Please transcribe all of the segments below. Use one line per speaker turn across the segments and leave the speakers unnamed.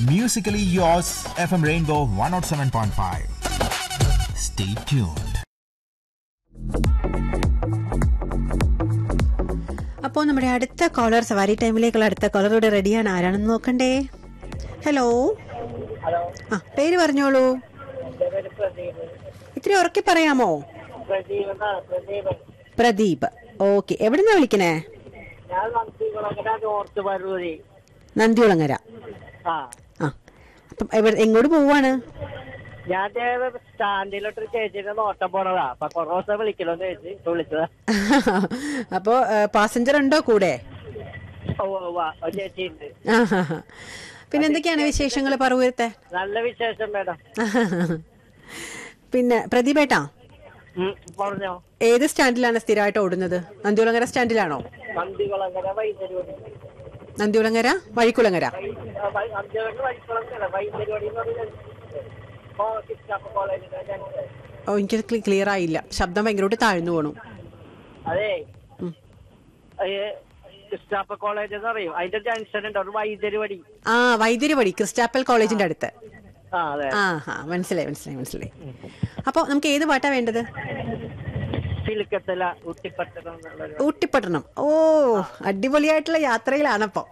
Musically yours, FM Rainbow 107.5. Stay tuned.
അപ്പോൾ നമ്മുടെ അടുത്ത കോളർ സവാരി ടൈമിലേക്കുള്ള അടുത്ത കോളർ ഇവിടെ റെഡിയാണ് ആരാണെന്ന് നോക്കണ്ടേ ഹലോ
ഹലോ
ആ പേര് പറഞ്ഞോളൂ
എൻ്റെ പേര് പ്രദീപ്
ഇത്തിരി ഉറക്കി പറയാമോ
പ്രദീപ് എന്നാണ് പ്രദീപ്
പ്രദീപ് ഓക്കെ എവിടുന്നാ വിളിക്കണേ
ഞാൻ നന്ദികുളങ്ങര നോർത്ത് പരൂരി
നന്ദികുളങ്ങര
ആ
ആ അപ്പം എവിടെ എങ്ങോട്ട് പോവാണ്
ഞാൻ ദേ സ്റ്റാൻഡിലോട്ട് ചേച്ചിന്റെ നോട്ടം പോണതാ അപ്പൊ കൊറേ ദിവസം വിളിക്കലോന്ന് ചേച്ചി ഇപ്പൊ വിളിച്ചതാ
അപ്പോൾ പാസഞ്ചർ ഉണ്ടോ കൂടെ
ഓ വാ ഒരു ചേച്ചി ഉണ്ട്
ആ, ഹാ, ഹാ. പിന്നെ എന്തൊക്കെയാണ് വിശേഷങ്ങൾ പറവൂരത്തെ
നല്ല വിശേഷം മേഡം
പിന്നെ പ്രദീപേട്ടാ
ഉം, പറഞ്ഞോ
ഏത് സ്റ്റാൻഡിലാണ് സ്ഥിരമായിട്ട് ഓടുന്നത് നന്ദികുളങ്ങര സ്റ്റാൻഡിലാണോ
നന്ദികുളങ്ങര വൈദ്യുതി
നന്ദികുളങ്ങര വഴിക്കുളങ്ങര
നന്ദികുളങ്ങര വൈക്കുളങ്ങര വൈദ്യുതി എന്ന് പറയുന്നത് ഓ കിസ്റ്റാപ്പ് കോളേജിന്റെ ജംഗ്ഷൻ.
ഓ എനിക്ക് ക്ലിയർ ആയില്ല ശബ്ദം ഭയങ്കരമായിട്ട് താഴ്ന്നു പോണു
അതെ
ഉം.
കിസ്റ്റാപ്പ് കോളേജ് എന്ന് പറയും അതിന്റെ ജംഗ്ഷൻ ഉണ്ട് ഒരു വൈദ്യുതി വടി
ആ വൈദ്യരുപടി ക്രിസ്റ്റാപ്പൽ കോളേജിന്റെ അടുത്ത്
ആ അതെ
ആ ഹാ മനസ്സിലായി മനസ്സിലായി മനസ്സിലായി അപ്പോൾ നമുക്ക് ഏത് പാട്ടാ വേണ്ടത്
ചിലിക്കത്തല ഊട്ടിപ്പട്ടണം എന്നുള്ളൊരു
ഊട്ടിപ്പട്ടണം ഓ അടിപൊളിയായിട്ടുള്ള യാത്രയിലാണപ്പോ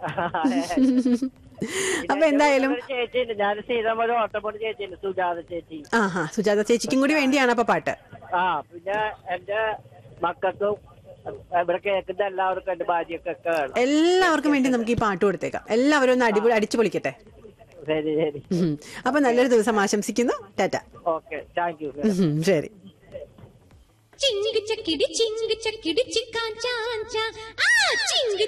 അപ്പൊ എന്തായാലും
ഒരു ചേച്ചിയുണ്ട് ഞാൻ സീതമ്മ ഓട്ടപ്പോട്ട് ചേച്ചിയുണ്ട് സുജാത ചേച്ചി
ആ ഹാ സുജാത ചേച്ചിക്കും കൂടി വേണ്ടിയാണ് അപ്പൊ പാട്ട്
ആ പിന്നെ എന്റെ മക്കൾക്കും ഇവിടെ കേൾക്കുന്ന എല്ലാവർക്കും എന്റെ ഭാര്യക്കൊക്കെ വേണം
എല്ലാവർക്കും വേണ്ടി നമുക്ക് ഈ പാട്ട് കൊടുത്തേക്കാം എല്ലാവരും ഒന്ന് അടിപൊളി അടിച്ചു പൊളിക്കട്ടെ
ശരി ശരി
ഉം. അപ്പൊ നല്ലൊരു ദിവസം ആശംസിക്കുന്നു ടാറ്റ
ഓക്കെ താങ്ക് യു
ഉം, ശരി
ചിങ്ക് ചക്കിടി ചിങ്ക് ചക്കിടി ചിക്കാ ചാഞ്ച ആ ചിങ്ക്